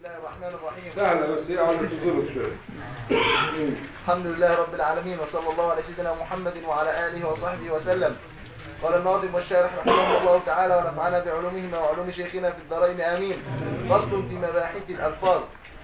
الله الرحمن الرحيم سهلة بس هي عاوزة تظبط شوية الحمد لله رب العالمين وصلى الله على سيدنا محمد وعلى آله وصحبه وسلم قال الناظم والشارح رحمه الله تعالى ونفعنا بعلومهما وعلوم شيخنا في الدارين آمين فصل في مباحث الألفاظ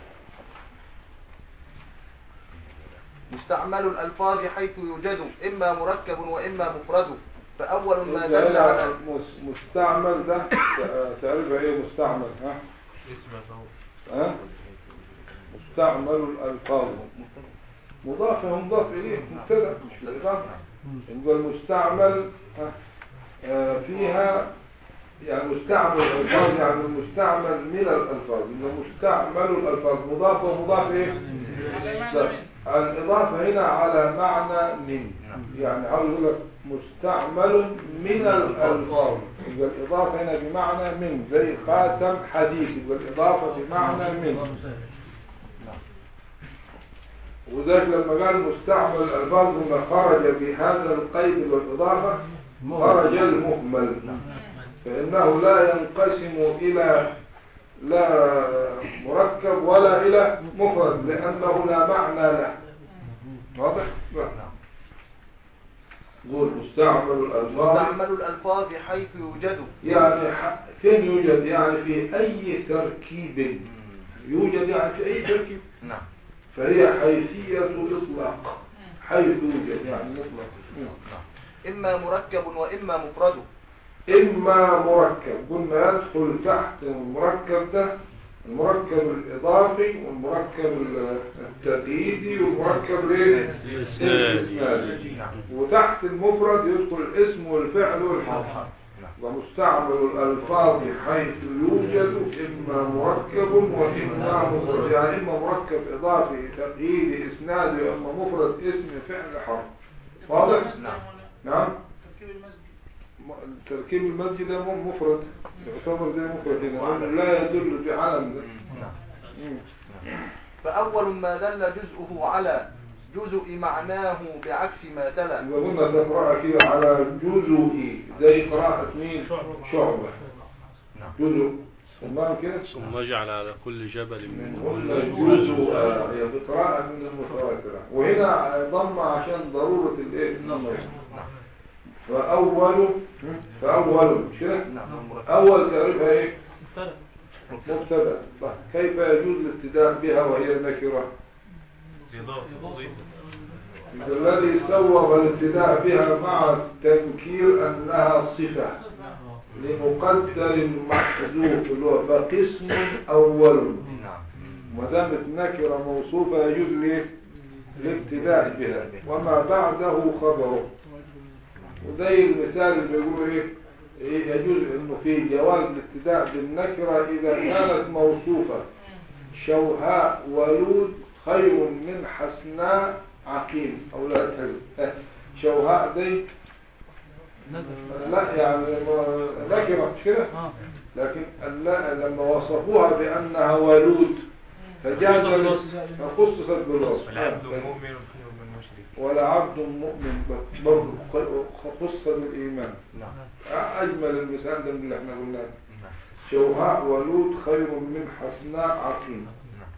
مستعمل الألفاظ حيث يوجد إما مركب وإما مفرد فأول ما دل على مس- مستعمل ده ت- تعرفها ايه مستعمل ها ها مستعمل الألفاظ مضاف ومضاف إليه مبتدا مش في الإضافة يبقى المستعمل ها، آه، فيها يعني مستعمل الألفاظ يعني المستعمل من الألفاظ يبقى مستعمل الألفاظ مضاف ومضاف إيه؟ لا. الإضافة هنا على معنى من يعني عاوز يقول لك مستعمل من الألفاظ يبقى الإضافة هنا بمعنى من زي خاتم حديث يبقى الإضافة بمعنى من وذلك لما قال مستعمل الألفاظ هنا خرج بهذا القيد والإضافة خرج المهمل فإنه لا ينقسم إلى لا مركب ولا إلى مفرد لأنه لا معنى له واضح؟ قول مستعمل الألفاظ مستعمل الألفاظ حيث يوجد يعني ح- فين يوجد يعني في أي تركيب يوجد يعني في أي تركيب نعم فهي حيثية إطلاق حيث يوجد يعني مطلق إما مركب وإما مفرد إما مركب قلنا يدخل تحت المركب ده المركب الإضافي والمركب ال- التقييدي والمركب الايه؟ الإسنادي وتحت المفرد يدخل الاسم والفعل والحرف ومستعمل الألفاظ حيث يوجد إما مركب وإما مفرد يعني إما مركب إضافي تقييدي إسنادي وإما مفرد اسم فعل حرف واضح؟ نعم نعم م- تركيب المسجد ده مو مفرد يعتبر زي مفرد هنا لأنه لا يدل بعلم ده مم. فأول ما دل جزءه على جزء معناه بعكس ما تلا يبقى قلنا ده قراءة كده على جزء زي قراءة مين شعبة جزء تمام كده ثم اجعل على كل جبل قلنا منهم جزء آه، هي بقراءة من المتواترة وهنا ضم عشان ضرورة الايه النظر فأول فأول مش كده نعم المركب. أول تعرفها ايه مبتدا طيب كيف يجوز الابتداء بها وهي نكرة الذي سوغ الابتداء بها مع التنكير أنها صفة لمقدر محذوف اللي هو فقسم أول نعم ما دامت نكرة موصوفة يجوز ليه؟ الابتداء بها وما بعده خبره وزي المثال اللي بيقولوا ايه إيه يجوز انه في جواز الابتداء بالنكرة اذا كانت موصوفة شوهاء ولود خير من حسناء عقيم او لا تهل شوهاء دي لا يعني ما- نكرة مش كده لكن الل- لما وصفوها بانها ولود فجاز فخصصت بالوصف والعبد مؤمن خير من مشرك ولا عبد مؤمن برضه خص بالإيمان نعم أجمل المثال ده من اللي احنا قلناه نعم شوهاء ولود خير من حسناء عقيم نعم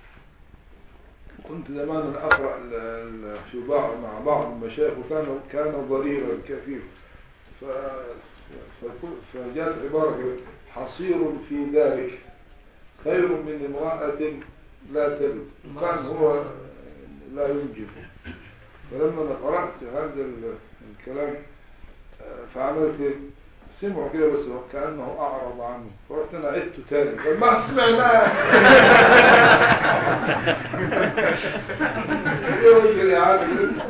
كنت زمان أقرأ ال- ال- في بعض مع بعض المشايخ وكان كان ضريرا كثير ف... فكل- فجاءت عبارة كده، حصير في ذلك خير من امرأة لا تلد كان هو لا ينجب فلما أنا قرأت هذا ال- الكلام آه، فعملت إيه؟ سمعوا كده بس كأنه أعرض عنه فرحت أنا عدته تاني قال ما سمعناه ايه وجه الإعادة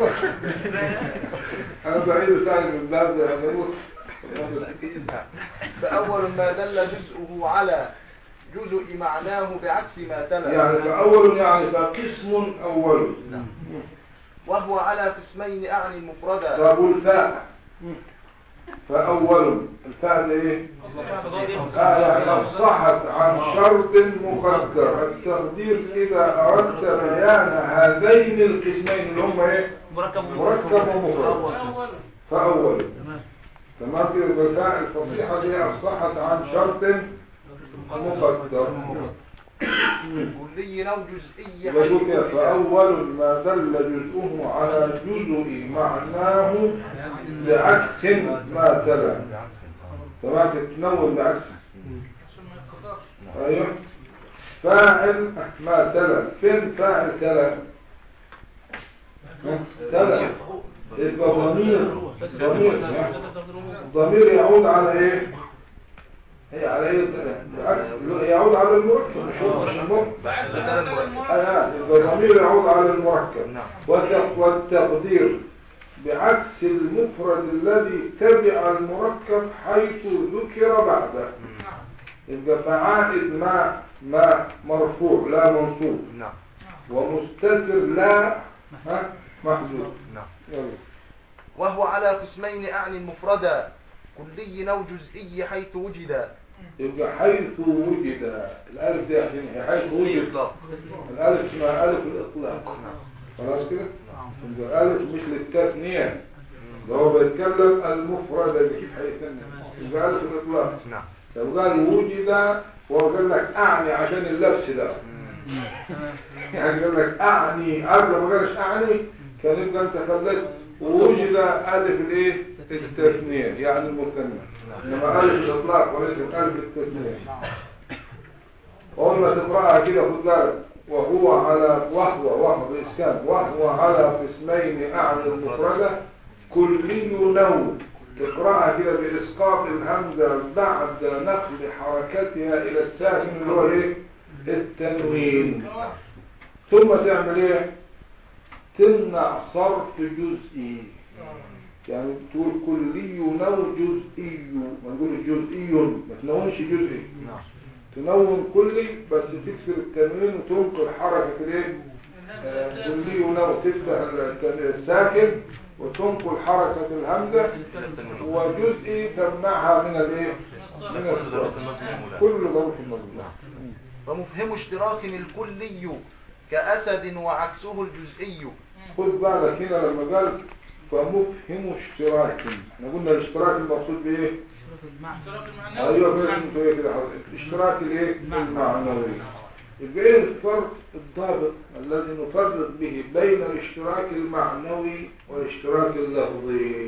أنا بعيد ثاني من باب ده أنا فأول ما دل جزءه على جزء معناه بعكس ما تلا يعني فأول يعني فقسم أول نعم. وهو على قسمين أعني مفردا طب الفاء فأول الفاء ده إيه؟ آه يعني صحت عن شرط مقدر التقدير إذا أردت بيان هذين القسمين اللي هم إيه؟ مركب مركب ومفرد فأول تمام كده الفاء الفصيحة دي صحت عن شرط مقدر كلي أو جزئي يقول حيث كده وجد. فأول ما دل جزءه على جزء معناه بعكس ما تلا سمعت تنون بعكس ايوه فاعل ما تلا فين فاعل تلا تلا يبقى ضمير ضمير ضمير يعود على ايه هي على ايه بالعكس يعود على المركب مش هو مش المركب آه، يبقى الضمير يعود على المركب نعم. والت- والتقدير بعكس المفرد الذي تبع المركب حيث ذكر بعده يبقى فعائد ما ما مرفوع لا منصوب نعم ومستتر لا ها محذوف نعم يلا وهو على قسمين أعني المفردة كلي أو جزئي حيث وجد يبقى حيث وجد الالف دي عشان هي حيث وجد إطلاق الالف اسمها الف الاطلاق خلاص كده يبقى الالف مش للتثنيه ده هو بيتكلم المفرد اللي كيف هيثني يبقى الف الاطلاق نعم لو قال وجد وهو قال لك اعني عشان اللبس ده يعني قال لك اعني قبل ما قالش اعني كان يبقى انت خليت ووجد الف الايه التثنيه يعني المثنى انما الف الاطلاق وليس الف التثنيه اول ما تقراها كده خد بالك وهو على وهو وهو باسكان وهو على قسمين اعني المفرده كلي نوع تقراها كده باسقاط الهمزه بعد نقل حركتها الى الساكن اللي هو ايه التنوين ثم تعمل ايه تمنع صرف جزئي يعني تقول كلي نو جزئي ما تقولش جزئي ما تنونش جزئي نعم تنون كلي بس تكسر التنوين وتنقل حركة الايه آه، كلي ونو تفتح الت- الساكن وتنقل حركة الهمزة وجزئي تمنعها من الايه من الصرف كل ظروف المظلوم ومفهم اشتراك الكلي كأسد وعكسه الجزئي خد بالك هنا لما قال فمفهم اشتراك احنا قلنا الاشتراك المقصود بايه ايوه كده انتوا ايه كده حضرتك الاشتراك الايه المعنوي يبقى ايه الفرق الضابط الذي نفرق به بين الاشتراك المعنوي والاشتراك اللفظي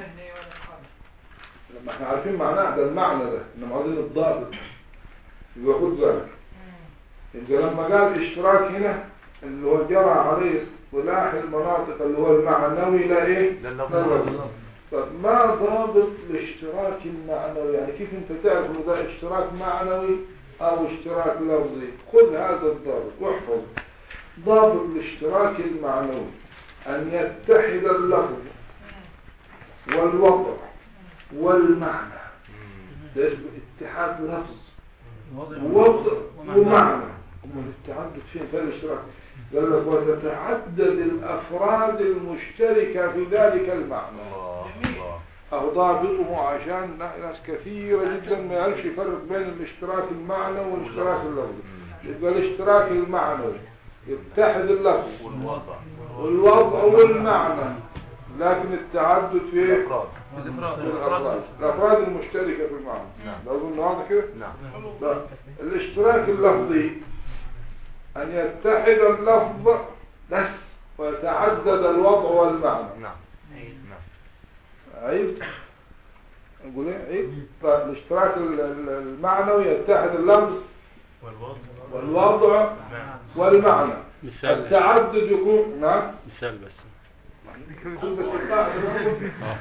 لما احنا عارفين معناه ده المعنى ده انما عايزين الضابط يبقى خد بالك يبقى لما قال اشتراك هنا اللي هو جرى عليه اصطلاح المناطق اللي هو المعنوي لا ايه لا لا اللفظ. لفظ. طب ما ضابط الاشتراك المعنوي يعني كيف انت تعرف ان ده اشتراك معنوي او اشتراك لفظي خذ هذا الضابط واحفظ ضابط الاشتراك المعنوي ان يتحد اللفظ والوضع والمعنى ده اسمه اتحاد لفظ وضع ومعنى أما التعدد فين في الاشتراك قال لك وتتعدد الافراد المشتركه في ذلك المعنى أو ضابطه عشان ناس كثيرة جدا ما يعرفش يفرق بين الاشتراك المعنوي والاشتراك اللفظي يبقى الاشتراك المعنوي يتحد اللفظ والوضع والوضع والمعنى لكن التعدد في ايه؟ الأفراد في الأفراد الأفراد المشتركة في المعنى نعم. لو قلنا هذا كده نعم لا. الاشتراك اللفظي أن يتحد اللفظ بس ويتعدد الوضع والمعنى نعم نعم عيب نقول ايه عيب فالاشتراك ال- ال- المعنوي يتحد اللفظ والوضع والمعنى مثال التعدد يكون نعم مثال بس خذ بس القاعدة. آه.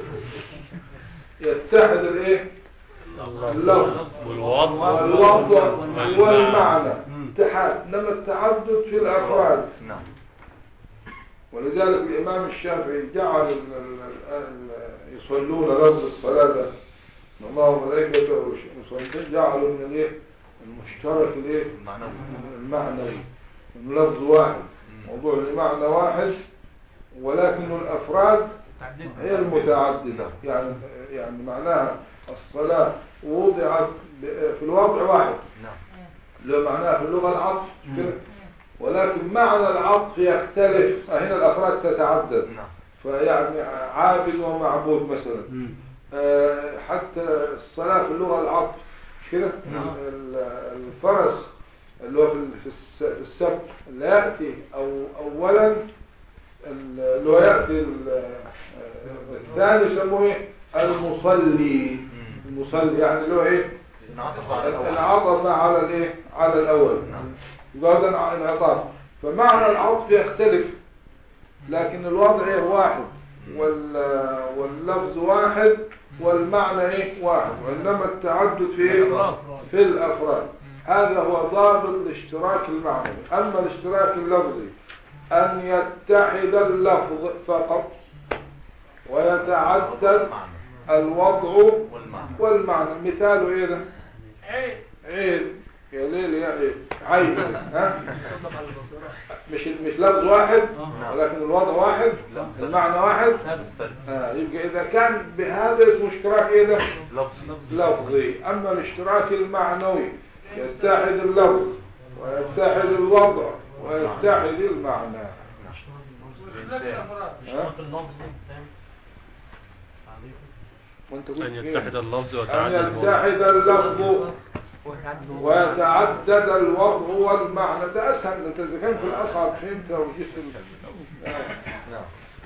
يتحد الايه اللفظ والوضع والوضع والمعنى. والمعنى اتحاد انما التعدد في الافراد نعم ولذلك الإمام الشافعي جعل ال- ال- ال- يصلون لفظ الصلاة ده إن الله وملائكته يصلون جعلوا من الايه المشترك الايه المعنوي. المعنوي من لفظ واحد موضوع المعنى واحد ولكن الأفراد هي المتعددة يعني يعني معناها الصلاة وضعت ب- في الوضع واحد نعم لو معناها في اللغة العطف كده. ولكن معنى العطف يختلف هنا الأفراد تتعدد نعم فيعني عابد ومعبود مثلا آه، حتى الصلاة في اللغة العطف مش كده نعم. ال- الفرس اللي هو في ال- في الس- في السبت اللي يأتي أو أولا ال- اللي هو يأتي ال- آه، الثاني يسموه ايه المصلي المصلي يعني اللي هو ايه نعطف على الأول العطف على الايه على الاول نعم. يبقى ده انعطاف فمعنى العطف يختلف لكن الوضع ايه واحد وال واللفظ واحد والمعنى ايه واحد وانما التعدد في ايه في الافراد هذا هو ضابط الاشتراك المعنوي اما الاشتراك اللفظي ان يتحد اللفظ فقط ويتعدد الوضع والمعنى والمعنى مثاله ايه ده عيد يا ليل يا عيد عيد ها مش مش لفظ واحد ولكن الوضع واحد المعنى واحد آه يبقى اذا كان بهذا اسمه اشتراك ايه ده لفظي لفظي اما الاشتراك المعنوي يتحد اللفظ ويتحد الوضع ويتحد المعنى ها؟ وانت قلت أن إيه؟ يتحد اللفظ أن وتعدد الموضوع يتحد اللفظ ويتعدد الوضع والمعنى ده أسهل أنت إذا كان في الأصعب فهمت وجسم نعم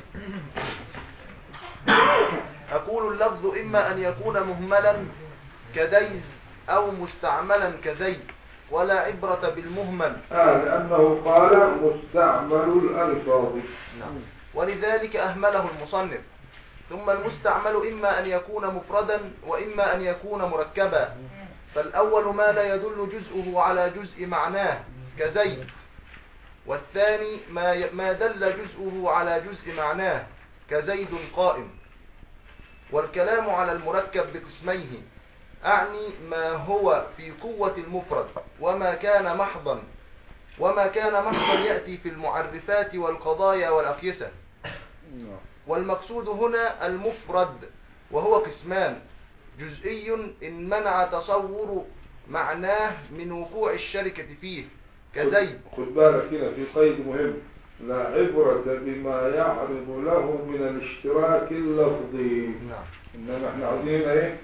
أقول اللفظ إما أن يكون مهملا كديز أو مستعملا كزيد ولا عبرة بالمهمل آه لأنه قال مستعمل الألفاظ نعم. ولذلك أهمله المصنف ثم المستعمل إما أن يكون مفردا وإما أن يكون مركبا فالأول ما لا يدل جزءه على جزء معناه كزيد والثاني ما ي- ما دل جزءه على جزء معناه كزيد قائم والكلام على المركب بقسميه أعني ما هو في قوة المفرد وما كان محضا وما كان محضا يأتي في المعرفات والقضايا والأقيسة والمقصود هنا المفرد وهو قسمان جزئي إن منع تصور معناه من وقوع الشركة فيه كزيد خد بالك هنا في قيد مهم لا عبرة بما يعرض له من الاشتراك اللفظي نعم إنما احنا عاوزين هنا ايه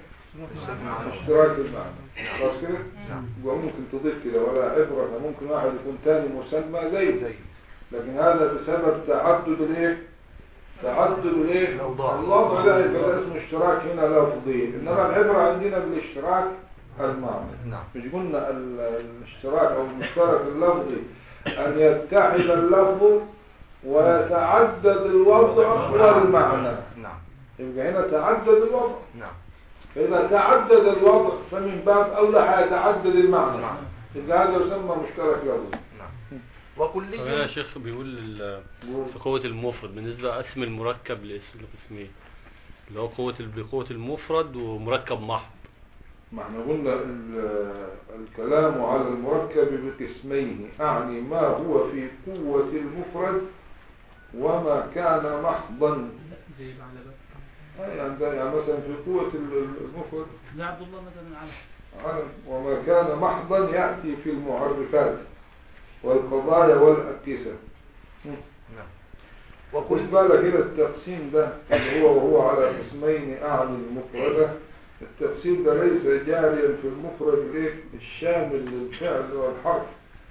اشتراك المعنى خلاص كده نعم. يبقى ممكن تضيف كده ولا عبرة ممكن واحد يكون تاني مسمى زي زيد لكن هذا بسبب تعدد الايه تعدد الايه الأوضاع. الوضع ده يبقى ده اسمه اشتراك هنا لفظي انما العبرة عندنا بالاشتراك المعنى نعم مش قلنا ال- الاشتراك او المشترك اللفظي ان يتحد اللفظ ويتعدد الوضع والمعنى نعم يبقى هنا تعدد الوضع نعم فإذا تعدد الوضع فمن باب أولى حيتعدد المعنى نعم. يبقى هذا يسمى مشترك لفظي نعم طب هنا يا وكلي شيخ بيقول ال- في قوة المفرد بالنسبة اسم المركب لاسم القسمين اللي هو قوة ال- بقوة المفرد ومركب محض ما احنا قلنا ال- الكلام على المركب بقسمين أعني ما هو في قوة المفرد وما كان محضا زي بعلبة يعني, ده يعني مثلا في قوة ال- المفرد زي عبد الله مثلا على علم وما كان محضا يأتي في المعرفات والقضايا والأكيسة نعم خد وكل بالك هنا التقسيم ده اللي هو وهو على قسمين أعني المفردة التقسيم ده ليس جاريا في المفرد الايه الشامل للفعل والحرف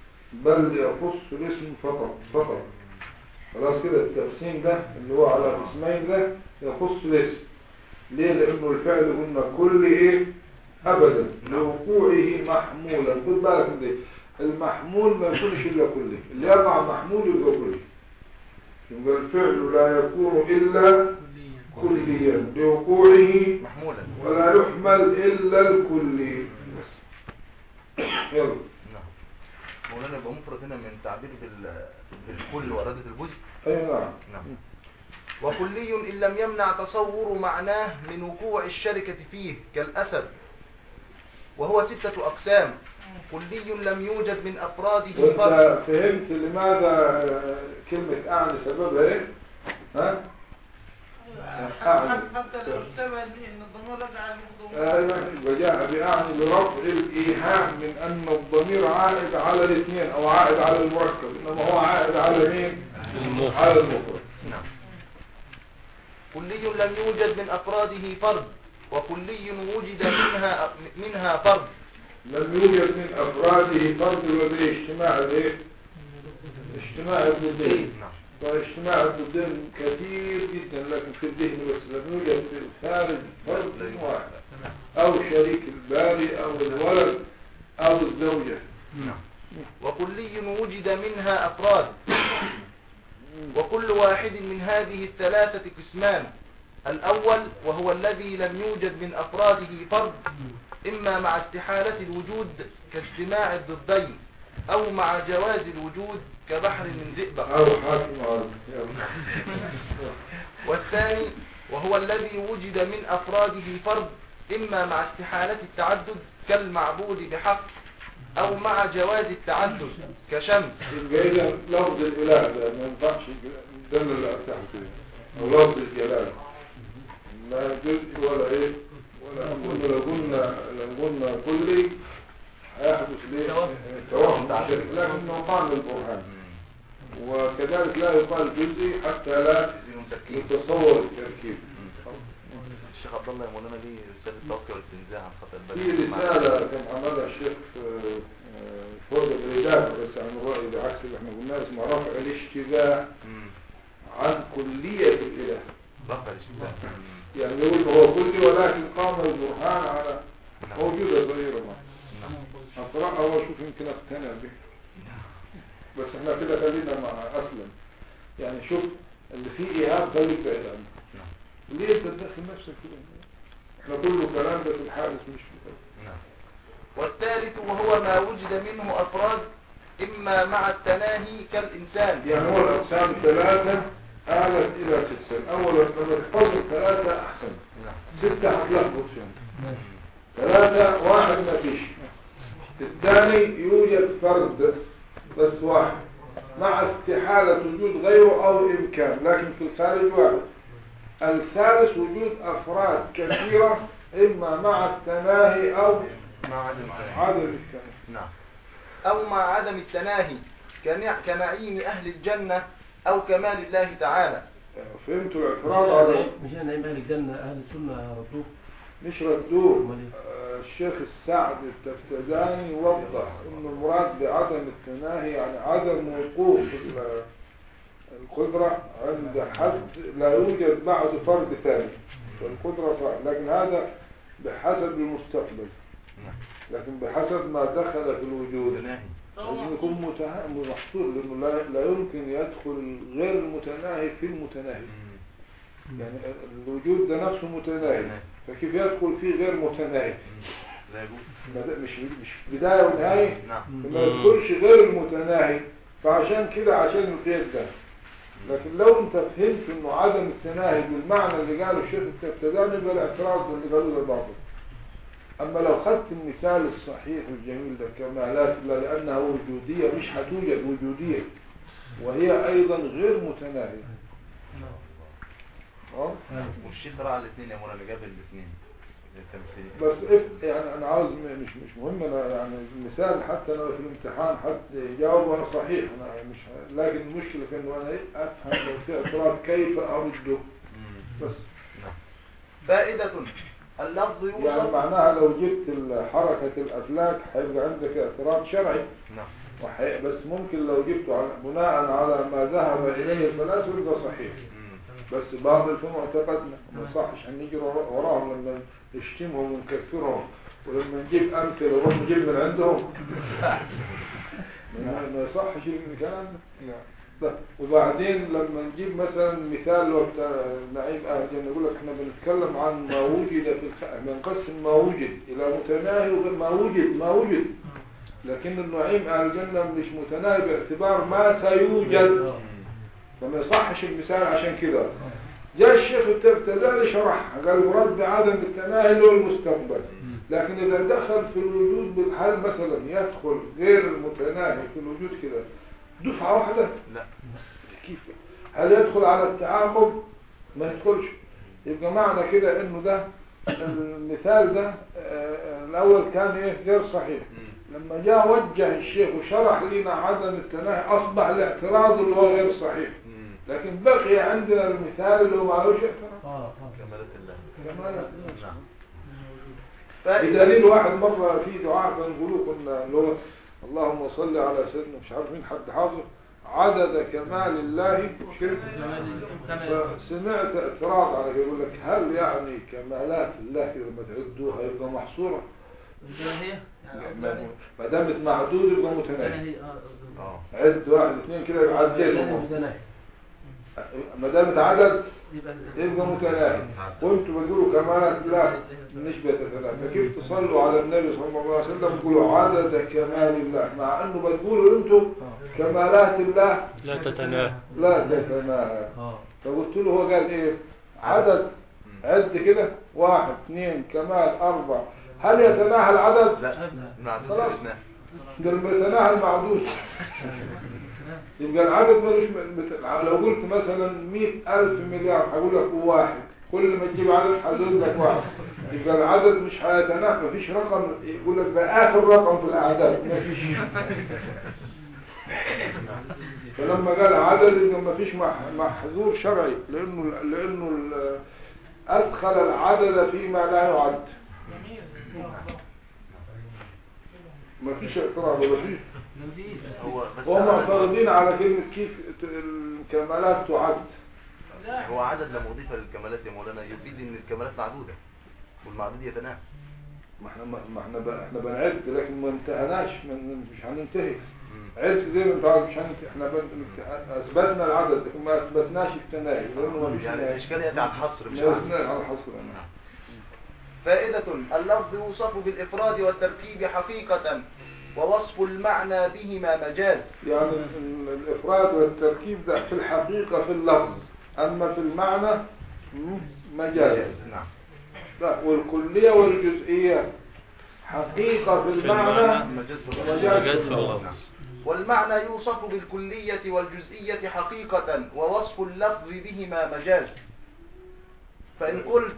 بل يخص الاسم فقط فقط خلاص كده التقسيم ده اللي هو على قسمين ده يخص الاسم ليه لانه الفعل قلنا كل ايه ابدا لوقوعه محمولا خد بالك من دي المحمول ما يكونش الا كله اللي يقع محمول يبقى كله يبقى الفعل لا يكون الا كليا كليا لوقوعه محمولا ولا يحمل الا الكلي يلا نعم مولانا يبقى مفرد هنا من تعبير بال... بالكل وإرادة الجزء اي نعم نعم وكلي إن لم يمنع تصور معناه من وقوع الشركة فيه كالأسد وهو ستة أقسام كلي لم يوجد من أفراده فرد وانت فهمت لماذا آه، كلمة اعني سببها ايه ها حتى لو اشتبه لي ان الضمير رجع على المخدوم ايوه وجاء باعني لرفع الايهام من ان الضمير عائد على الاثنين او عائد على المركب انما هو عائد على مين المفرد. على المفرد نعم كلي لم يوجد من أفراده فرد وكلي وجد منها منها فرد لم يوجد من أفراده فرد وزي اجتماع الايه؟ اجتماع الضدين واجتماع الضدين كثير جدا لكن في الذهن بس لم يوجد في الخارج فرد واحد أو شريك الباري أو الولد أو الزوجة وكلي وجد منها أفراد وكل واحد من هذه الثلاثة قسمان الأول وهو الذي لم يوجد من أفراده فرد إما مع استحالة الوجود كاجتماع الضدين أو مع جواز الوجود كبحر من زئبق أو حاكم عرض يلا. والثاني وهو الذي وجد من أفراده فرد إما مع استحالة التعدد كالمعبود بحق أو مع جواز التعدد كشمس يبقى إذا لفظ الإله ده ما ينفعش دل تحته أو لفظ الجلال لا جزء ولا إيه ولا قلنا لو قلنا لو قلنا كلي هيحدث ليه توهم شرك لكنه معنى البرهان وكذلك لا يقال جزئي حتى لا يتصور التركيب الشيخ عبد الله يا مولانا ليه رسالة توقع والاستنزاع عن خطأ في البلد رسالة كان عملها الشيخ آه، آه، فوق الإدارة بس عن الرأي بعكس اللي احنا قلناه اسمه رفع الاشتباه عن كلية الإله رفع الاشتباه يعني يقول هو كلي ولكن قام البرهان على موجودة صغيرة ما أقرأها وأشوف يمكن أقتنع به بس احنا كده خلينا مع أسلم يعني شوف اللي فيه إيهاب خليك بعيد عنه ليه تدخل نفسك كده احنا كله كلام ده في الحادث مش في الحادث والثالث وهو ما وجد منه أفراد إما مع التناهي كالإنسان يعني هو الأقسام ثلاثة آلت إلى ستة أولا لما تفضل ثلاثة أحسن ستة هتلخبط فيهم ثلاثة واحد ما فيش الثاني يوجد فرد بس واحد مع استحالة وجود غيره أو إمكان لكن في الخارج واحد الثالث وجود أفراد كثيرة إما مع التناهي أو مع عدم عدم التناهي نعم أو مع عدم التناهي كنع- كنعيم أهل الجنة أو كمال الله تعالى فهمتوا الاعتراض على مش انا اهل الجنه اهل السنه ردوه مش ردوه أمال إيه؟ آه، الشيخ السعد التفتزاني وضح ان المراد بعدم التناهي يعني عدم وقوف ال- القدرة عند حد لا يوجد بعد فرد ثاني فالقدرة صح لكن هذا بحسب المستقبل لكن بحسب ما دخل في الوجود تناهي لازم يكون متها- محصور لانه لا, لا يمكن يدخل غير المتناهي في المتناهي يعني الوجود ده نفسه متناهي فكيف يدخل فيه غير متناهي لا يجوز بد- مش مش بداية ونهاية نعم ما يدخلش غير المتناهي فعشان كده عشان القيد ده لكن لو انت فهمت انه عدم التناهي بالمعنى اللي قاله الشيخ التفتزاني يبقى الاعتراض اللي قالوه ده بعضه اما لو خدت المثال الصحيح الجميل ده كمالات لا لانها وجودية مش هتوجد وجودية وهي ايضا غير متناهية اه والشيخ راعى الاثنين يا مولانا جاب الاثنين التمثيل بس إف يعني انا عاوز م- مش مش مهم انا يعني المثال حتى لو في الامتحان حد يجاوب وانا صحيح انا مش ه- لكن المشكله في انه انا إيه افهم لو في اعتراض كيف ارده بس فائدة اللفظ يعني يوصف معناها لو جبت ال- حركه الافلاك هيبقى عندك اعتراض شرعي نعم وحي... بس ممكن لو جبته على بناء على ما ذهب اليه الفلاسفه يبقى صحيح بس بعض في معتقدنا ما صحش هنيجي ورا- وراهم لما نشتمهم ونكفرهم ولما نجيب امثله ونروح نجيب من عندهم ما ما يصحش الكلام ده طيب، وبعدين لما نجيب مثلا مثال وقت نعيم اهل الجنه يقول لك احنا بنتكلم عن ما وجد في الخ... بنقسم ما وجد الى متناهي وغير ما وجد ما وجد لكن النعيم اهل الجنه مش متناهي باعتبار ما سيوجد فما يصحش المثال عشان كده جاء الشيخ التفتزاني شرحها قال المراد بعدم التناهي له المستقبل لكن إذا دخل في الوجود بالحال مثلا يدخل غير المتناهي في الوجود كده دفعة واحدة لا كيف هل يدخل على التعاقب ما يدخلش يبقى معنى كده انه ده المثال ده آه، الاول كان ايه غير صحيح لما جاء وجه الشيخ وشرح لنا عدم التناهي اصبح الاعتراض اللي هو غير صحيح لكن بقي عندنا المثال اللي هو معلوش اعتراض اه اه كمالات الله كمان نعم فإذا بدليل واحد مرة في دعاء بنقوله كنا اللي هو اللهم صل على سيدنا مش عارف مين حد حافظه عدد كمال الله مش كده؟ فسمعت اعتراض على كده يقول لك هل يعني كمالات الله لما تعدوها يبقى محصورة متناهية ما ما دامت معدود يبقى متناهي متناهية اه اه عد واحد اثنين كده يبقى لازم عديتهم متناهي ما دامت عدد يبقى يبقى متناهي وانتم بتقولوا كمالات الله نسبة تتناهي فكيف تصلوا على النبي صلى الله عليه وسلم تقولوا عدد كمال الله مع انه بتقولوا انتم كمالات الله لا تتناهى لا تتناهى اه فقلت له هو قال ايه عدد عد كده واحد اثنين كمال اربع هل يتناهى العدد لا معدود خلاص. بالاثنين قال بيتناهى المعدود يبقى العدد ملوش م- مت- لو قلت مثلا مئة ألف مليار هقول لك واحد كل ما تجيب عدد هزود لك واحد يبقى العدد مش هيتناهى مفيش رقم يقول لك ده آخر رقم في الأعداد مفيش فلما قال عدد يبقى مفيش مح- محظور شرعي لأنه لأنه ال- أدخل العدد فيما لا يعد مفيش اعتراض ولا فيه هو بس هم عدد- معترضين على كلمة كيف ت- الكمالات تعد هو عدد لما اضيف للكمالات يا مولانا يفيد ان الكمالات معدودة والمعدود يتناهى ما احنا ما ما احنا بقى احنا بنعد لكن ما انتهناش من مش هننتهي مم. عد زي ما انت عارف مش هننتهي احنا بن- اثبتنا العدد لكن ما اثبتناش التناهي لانه ما فيش يعني نهاية. الاشكال ياتي على الحصر مش لا على اثنين على حصر انا فائدة اللفظ يوصف بالإفراد والتركيب حقيقة ووصف المعنى بهما مجاز يعني ال- الافراد والتركيب ده في الحقيقة في اللفظ اما في المعنى مم، مجاز نعم لا والكلية والجزئية حقيقة في المعنى مجاز في ومجاز مجاز في اللفظ. نعم. والمعنى يوصف بالكلية والجزئية حقيقة ووصف اللفظ بهما مجاز فإن قلت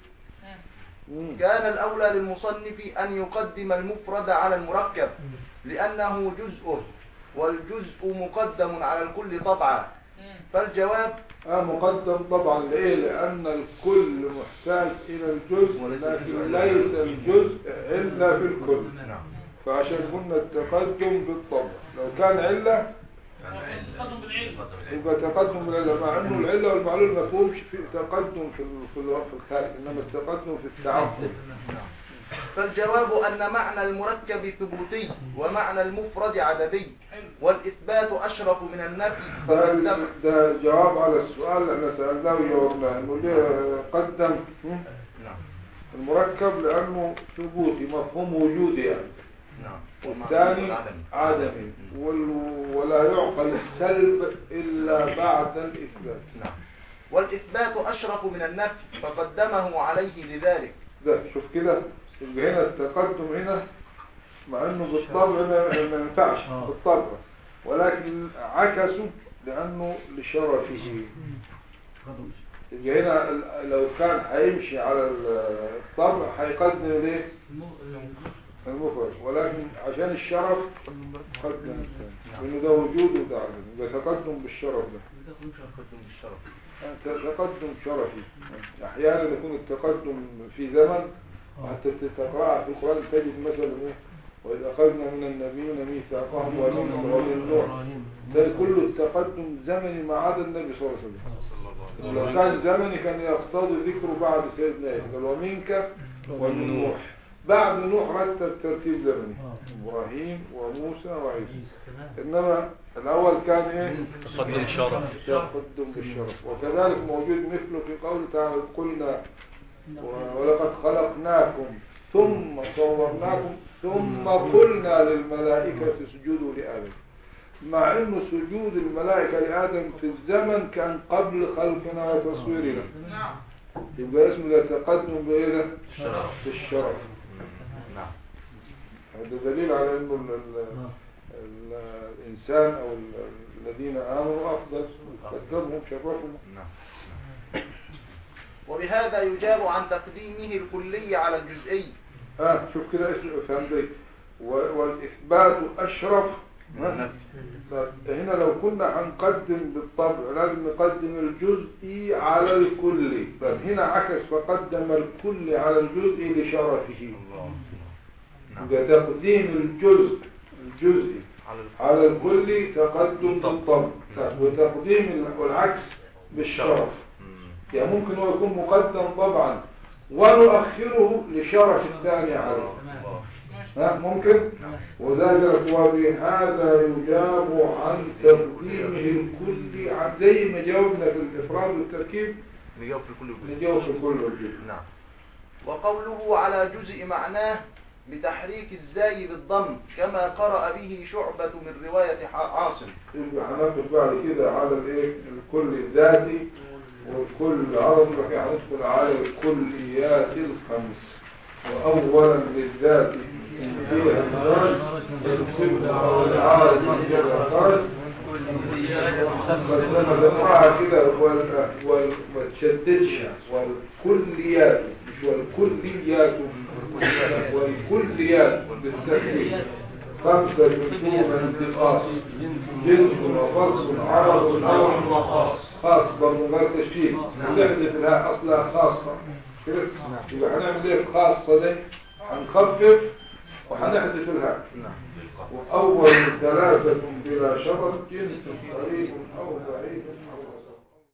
مم. كان الأولى للمصنف أن يقدم المفرد على المركب لأنه جزءه والجزء مقدم على الكل طبعا فالجواب آه مقدم طبعا لإيه لأن الكل محتاج إلى الجزء لكن ليس الجزء إلا في الكل نعم فعشان قلنا التقدم بالطبع لو كان علة تقدم بالعلم يبقى تقدم بالعلة مع أنه العلة والمعلول ما فيهمش في تقدم في ال- في ال- في الخارج إنما التقدم في التعبد فالجواب أن معنى المركب ثبوتي ومعنى المفرد عددي والإثبات أشرف من النفي فهذا فقدم ده جواب على السؤال اللي احنا سألناه وجاوبناه إنه ليه قدم هم؟ نعم المركب لأنه ثبوتي مفهوم وجودي يعني نعم والثاني والعدم. عدمي وال- ولا يعقل السلب إلا بعد الإثبات نعم والإثبات أشرف من النفي فقدمه عليه لذلك ده شوف كده يبقى هنا التقدم هنا مع انه بالطبع ما ما ينفعش آه. بالطبع ولكن عكسه لانه لشرفه يبقى هنا ال- لو كان هيمشي على الطبع هيقدم ليه المفرد ولكن عشان الشرف قدم الثاني لانه ده وجود وده عدم يبقى تقدم بالشرف ده تقدم بالشرف تقدم شرفي احيانا يكون التقدم في زمن وحتى تقرأها في القرآن تجد مثلا ايه وإذا أخذنا من النبيين ميثاقهم ومنهم ومن نوح ده كله التقدم زمني ما عدا النبي صلى الله عليه وسلم صلى الله عليه لو كان زمني كان يقتضي ذكره بعد سيدنا إيه قال ومنك ومن نوح بعد نوح رتب ترتيب زمني إبراهيم وموسى وعيسى إنما الأول كان إيه تقدم شرف تقدم بالشرف وكذلك موجود مثله في قوله تعالى قلنا و- ولقد خلقناكم ثم صورناكم ثم قلنا للملائكة اسجدوا لآدم مع انه سجود الملائكة لآدم في الزمن كان قبل خلقنا وتصويرنا نعم يبقى اسمه ده تقدم بإيه ده؟ الشرف. بالشرف نعم هذا دليل على انه ال- ال- ال- الانسان او ال- الذين امنوا افضل قدمهم شرفهم نعم وبهذا يجاب عن تقديمه الكلي على الجزئي ها شوف كده اسم فهم دي و- والإثبات أشرف ها؟ طب هنا لو كنا هنقدم بالطبع لازم نقدم الجزء على الكل طب هنا عكس فقدم الكل على الجزء لشرفه يبقى تقديم الجزء الجزء على ال- على الكل تقدم بالطبع طب وتقديم العكس بالشرف مم. يعني ممكن هو يكون مقدم طبعا ونؤخره لشرف الثاني عليه ها ممكن وذلك وبهذا يجاب عن تقديمه الكل عن زي ما جاوبنا في الافراد والتركيب نجاوب في كل جزء نجاوب في كل الجزء نعم وقوله على جزء معناه بتحريك الزاي بالضم كما قرأ به شعبة من رواية ح- عاصم يبقى هناخد بعد كده على الايه الكل الذاتي والكل عرض لك هندخل على الكليات الخمس واولا للذات فيها الخرج الصفر او العارض فيها الخرج بس انا بقراها كده وال- وال- ما تشددش والكليات مش والكليات والكليات بالتكليف خمسة يكون انتقاص جنس وفصل عرض أو خاص خاص برضه غير تشكيل ونحذف لها أصلها خاصة كده يبقى هنعمل ايه خاصة دي هنخفف وهنحذف لها وأول ثلاثة بلا شرط جنس قريب أو بعيد أو